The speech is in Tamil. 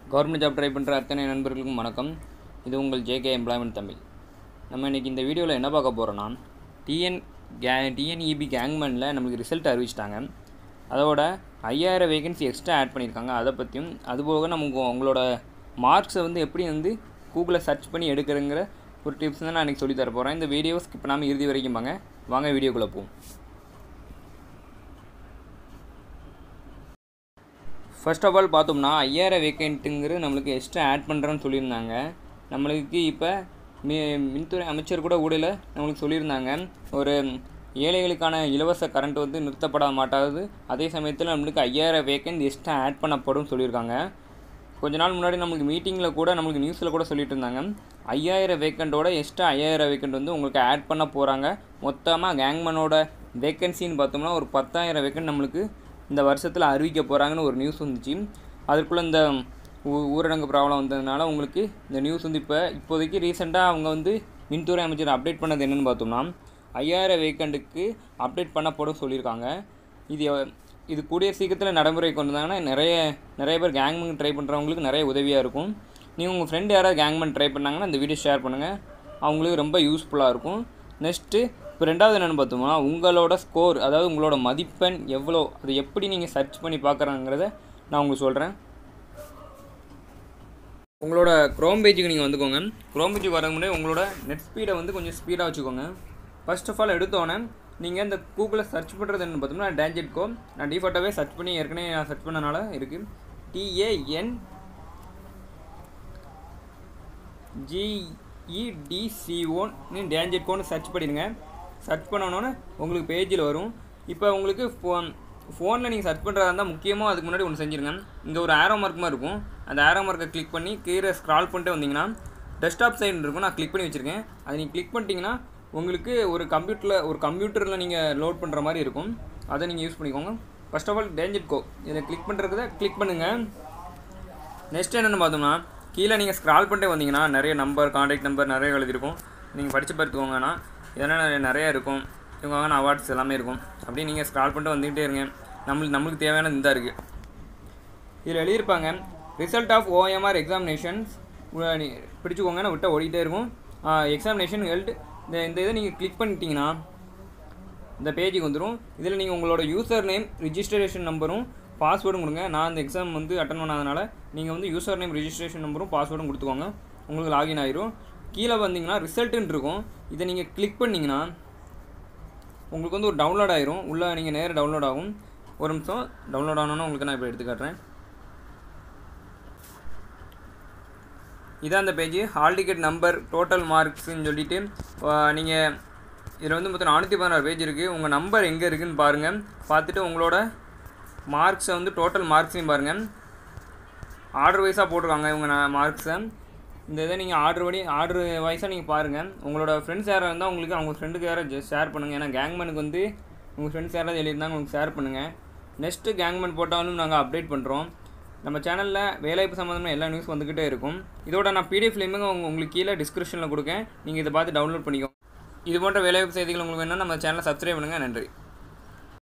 கவர்மெண்ட் ஜாப் ட்ரை பண்ணுற அத்தனை நண்பர்களுக்கும் வணக்கம் இது உங்கள் ஜேகே எம்ப்ளாய்மெண்ட் தமிழ் நம்ம இன்றைக்கி இந்த வீடியோவில் என்ன பார்க்க போகிறோன்னா டிஎன் கே டிஎன்இபி கேங்மேனில் நம்மளுக்கு ரிசல்ட் அறிவிச்சிட்டாங்க அதோட ஐயாயிரம் வேகன்சி எக்ஸ்ட்ரா ஆட் பண்ணியிருக்காங்க அதை பற்றியும் அதுபோக நமக்கு உங்களோட மார்க்ஸை வந்து எப்படி வந்து கூகுளில் சர்ச் பண்ணி எடுக்கிறங்கிற ஒரு டிப்ஸ் தான் நான் இன்றைக்கி சொல்லி தர போகிறேன் இந்த வீடியோ ஸ்கிப் பண்ணாமல் இறுதி வரைக்கும் வாங்க வாங்க வீடியோக்குள்ளே போவோம் ஃபர்ஸ்ட் ஆஃப் ஆல் பார்த்தோம்னா ஐயாயிரம் வேக்கண்ட்டுங்கிறது நம்மளுக்கு எக்ஸ்ட்ரா ஆட் பண்ணுறேன்னு சொல்லியிருந்தாங்க நம்மளுக்கு இப்போ மி மின்துறை அமைச்சர் கூட ஊடையில் நம்மளுக்கு சொல்லியிருந்தாங்க ஒரு ஏழைகளுக்கான இலவச கரண்ட் வந்து நிறுத்தப்பட மாட்டாது அதே சமயத்தில் நம்மளுக்கு ஐயாயிரம் வேக்கண்ட் எக்ஸ்ட்ரா ஆட் பண்ணப்படும் சொல்லியிருக்காங்க கொஞ்ச நாள் முன்னாடி நம்மளுக்கு மீட்டிங்கில் கூட நம்மளுக்கு நியூஸில் கூட சொல்லிட்டு இருந்தாங்க ஐயாயிரம் வேக்கண்ட்டோட எக்ஸ்ட்ரா ஐயாயிரம் வேக்கண்ட் வந்து உங்களுக்கு ஆட் பண்ண போகிறாங்க மொத்தமாக கேங்மேனோட வேக்கன்சின்னு பார்த்தோம்னா ஒரு பத்தாயிரம் வேக்கண்ட் நம்மளுக்கு இந்த வருஷத்தில் அறிவிக்க போகிறாங்கன்னு ஒரு நியூஸ் வந்துச்சு அதுக்குள்ளே இந்த ஊ- ஊரடங்கு ப்ராப்ளம் வந்ததுனால உங்களுக்கு இந்த நியூஸ் வந்து இப்போ இப்போதைக்கு ரீசெண்டாக அவங்க வந்து மின்துறை அமைச்சர் அப்டேட் பண்ணது என்னென்னு பார்த்தோம்னா ஐயாயிரம் வேக்கண்ட்டுக்கு அப்டேட் பண்ணப்படும் சொல்லியிருக்காங்க இது எவ- இது கூடிய சீக்கிரத்தில் நடைமுறை கொண்டு வந்தாங்கன்னா நிறைய நிறைய பேர் கேங்மேன் ட்ரை பண்ணுறவங்களுக்கு நிறைய உதவியாக இருக்கும் நீங்கள் உங்கள் ஃப்ரெண்டு யாராவது கேங்மேன் ட்ரை பண்ணாங்கன்னா இந்த வீடியோ ஷேர் பண்ணுங்கள் அவங்களுக்கு ரொம்ப யூஸ்ஃபுல்லாக இருக்கும் நெக்ஸ்ட்டு இப்போ ரெண்டாவது என்னென்னு பார்த்தோம்னா உங்களோட ஸ்கோர் அதாவது உங்களோட மதிப்பெண் எவ்வளோ அது எப்படி நீங்கள் சர்ச் பண்ணி பார்க்குறாங்கிறத நான் உங்களுக்கு சொல்கிறேன் உங்களோட க்ரோம் பேஜுக்கு நீங்கள் வந்துக்கோங்க க்ரோம் பேஜுக்கு வர முன்னாடி உங்களோட நெட் ஸ்பீடை வந்து கொஞ்சம் ஸ்பீடாக வச்சுக்கோங்க ஃபர்ஸ்ட் ஆஃப் ஆல் எடுத்தோன்னே நீங்கள் இந்த கூகுளில் சர்ச் பண்ணுறது என்ன பார்த்தோம்னா டேஞ்செட் கோ நான் டிஃபால்ட்டாகவே சர்ச் பண்ணி ஏற்கனவே நான் சர்ச் பண்ணனால இருக்குது டிஏஎன் ஜிஇடிசிஓன்னு டேஞ்சர் கோன்னு சர்ச் பண்ணிடுங்க சர்ச் பண்ணணுன்னு உங்களுக்கு பேஜில் வரும் இப்போ உங்களுக்கு ஃபோன் ஃபோனில் நீங்கள் சர்ச் பண்ணுறதா இருந்தால் முக்கியமாக அதுக்கு முன்னாடி ஒன்று செஞ்சுருங்க இங்கே ஒரு ஆரோ மார்க் மாதிரி இருக்கும் அந்த ஆரோ மார்க்கை கிளிக் பண்ணி கீழே ஸ்க்ரால் பண்ணிட்டு வந்தீங்கன்னா டெஸ்க்டாப் சைடு இருக்கும் நான் கிளிக் பண்ணி வச்சுருக்கேன் அதை நீங்கள் கிளிக் பண்ணிட்டீங்கன்னா உங்களுக்கு ஒரு கம்ப்யூட்டரில் ஒரு கம்ப்யூட்டரில் நீங்கள் லோட் பண்ணுற மாதிரி இருக்கும் அதை நீங்கள் யூஸ் பண்ணிக்கோங்க first of all TANGEDCO இதை கிளிக் பண்ணுறதுக்கு கிளிக் பண்ணுங்கள் நெக்ஸ்ட் என்னென்னு பார்த்தோம்னா கீழே நீங்கள் ஸ்க்ரால் பண்ணிட்டே வந்தீங்கன்னா நிறைய நம்பர் காண்டாக்ட் நம்பர் நிறைய எழுதிருக்கும் நீங்கள் படித்து பார்த்துக்கோங்கன்னா இதெல்லாம் நிறைய- நிறைய இருக்கும் இவங்க வாங்கின அவார்ட்ஸ் எல்லாமே இருக்கும் அப்படியே நீங்கள் ஸ்க்ரால் பண்ணிட்டு வந்துக்கிட்டே இருங்க நம்மளுக்கு நம்மளுக்கு தேவையான இந்த இருக்குது இதில் எழுதியிருப்பாங்க ரிசல்ட் ஆஃப் ஓஎம்ஆர் எக்ஸாமினேஷன்ஸ் பிடிச்சிக்கோங்க நான் விட்ட ஓடிட்டே இருக்கும் எக்ஸாமினேஷன் ஹெல்ட் இந்த இந்த இதை நீங்கள் கிளிக் பண்ணிட்டீங்கன்னா இந்த பேஜுக்கு வந்துடும் இதில் நீங்கள் உங்களோட யூசர் நேம் ரிஜிஸ்ட்ரேஷன் நம்பரும் பாஸ்வேர்டும் கொடுங்க நான் இந்த எக்ஸாம் வந்து அட்டன் பண்ணாதனால நீங்கள் வந்து யூசர் நேம் ரிஜிஸ்ட்ரேஷன் நம்பரும் பாஸ்வேர்டும் கொடுத்துக்கோங்க உங்களுக்கு லாகின் ஆயிரும் கீழே வந்தீங்கன்னா ரிசல்ட்டுன்னு இருக்கும் இதை நீங்கள் கிளிக் பண்ணிங்கன்னா உங்களுக்கு வந்து ஒரு டவுன்லோட் ஆயிரும் உள்ளே நீங்கள் நேராக டவுன்லோட் ஆகும் ஒரு நிமிஷம் டவுன்லோட் ஆனோன்னு உங்களுக்கு நான் இப்போ எடுத்து காட்டுறேன் இதான் அந்த page hall ticket number total மார்க்ஸ்ன்னு சொல்லிட்டு நீங்கள் இதில் வந்து மொத்தம் நானூற்றி பதினாறு பேஜ் இருக்குது உங்கள் நம்பர் எங்கே இருக்குன்னு பாருங்கள் பார்த்துட்டு உங்களோட மார்க்ஸை வந்து டோட்டல் மார்க்ஸையும் பாருங்கள் ஆர்டர் வைஸாக போட்டிருக்காங்க இவங்க மார்க்ஸை இந்த இதை நீங்கள் ஆர்டர் படி ஆர்டர் வைஸாக நீங்கள் பாருங்கள் உங்களோட ஃப்ரெண்ட்ஸ் யாராக இருந்தால் உங்களுக்கு அவங்க ஃப்ரெண்டுக்கு யாராவது ஷேர் பண்ணுங்கள் ஏன்னா கேங்மேனுக்கு வந்து உங்கள் ஃப்ரெண்ட்ஸ் யாராவது எழுதியிருந்தாங்க உங்களுக்கு ஷேர் பண்ணுங்கள் நெக்ஸ்ட்டு கேங்மேன் போட்டாலும் நாங்கள் அப்டேட் பண்ணுறோம் நம்ம சேனலில் வேலைவாய்ப்பு சம்மந்தமாக எல்லா நியூஸ் வந்துக்கிட்டே இருக்கும் இதோட நான் பிடிஎஃப் லிங்க் உங்களுக்கு கீழே டிஸ்கிரிப்ஷனில் கொடுக்கேன் நீங்கள் இதை பார்த்து டவுன்லோட் பண்ணிக்கோங்க இது போன்ற வேலைவாய்ப்பு செய்திகள் உங்களுக்கு வேணும்னா நம்ம சேனலை சப்ஸ்கிரைப் பண்ணுங்கள் நன்றி